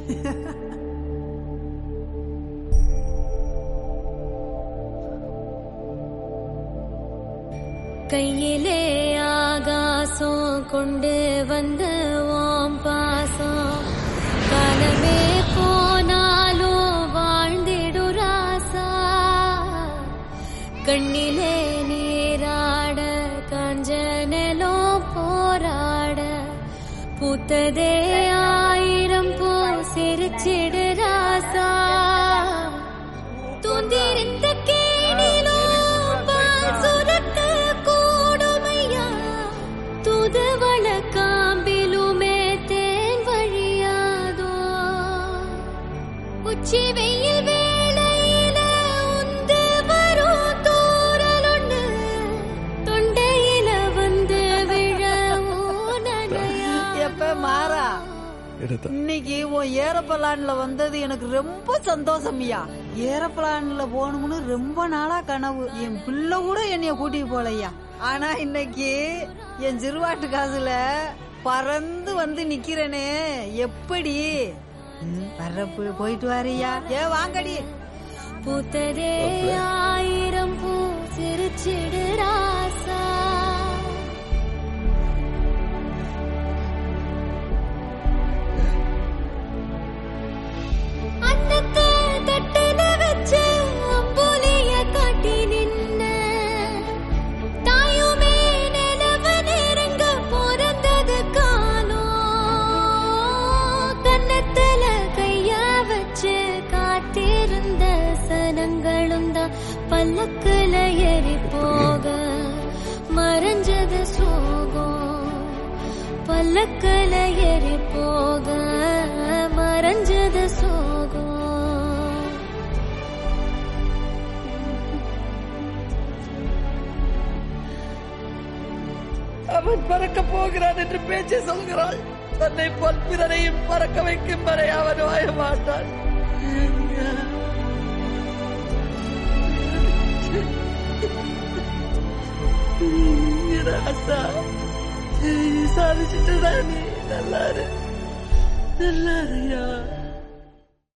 கையிலே ஆகாசம் கொண்டு வந்த ஓம் பாசம் காலமே போனாலும் வாழ்ந்திடு ராசா கண்ணிலே நீராட காஞ்சனலோ போராட பூத்ததே ஆயிரம் பூ சிரிச்சிடு ராசா தூந்திருந்த கேணிலோ பால் சுரக்க கூடுமையா தூதுவள காம்பிலுமே தேன் வழியாதோ உச்சி வெயில் வேளையில உந்து வரும் தூரலொண்டு தொண்டையில வந்து விழவும் நனையா எப்ப மாறா இன்னைக்கு உன் ஏரோப்ளான்ல வந்தது எனக்கு ரொம்ப சந்தோஷம்யா ஏரோப்ளான்ல போகணும்னு ரொம்ப நாளா கனவு என் பிள்ளை கூட என்னைய கூட்டிட்டு போலையா ஆனா இன்னைக்கு என் சிறுவாட்டு காசுல பறந்து வந்து நிக்கிறேனே எப்படி ம், வர்றப்பு போயிட்டு வாரியா ஏ வாங்கடி பூத்ததே ஆயிரம் பூ சிரிச்சிடு ராசா அன்னத்தை தட்டுல வச்சு அம்புலிய காட்டி நின்ன தாயுமே நிலவு நெருங்க பிறந்தது காணோ கன்னத்துல கைய வச்சு காத்திருந்த சனங்களும் தான் பல்லக்குல ஏறி போக மறைஞ்சது சோகம் பல்லக்குல ஏறி போக மறைஞ்சது சோகம் அவன் பறக்க போகிறான் என்று பேச்சு சொல்கிறாள் தன்னை போல் பிறரையும் பறக்க வைக்கும் வரை அவன் வாய மாட்டான் ராசா சாதிச்சுட்டு நீ நல்லாரு நல்லாருயா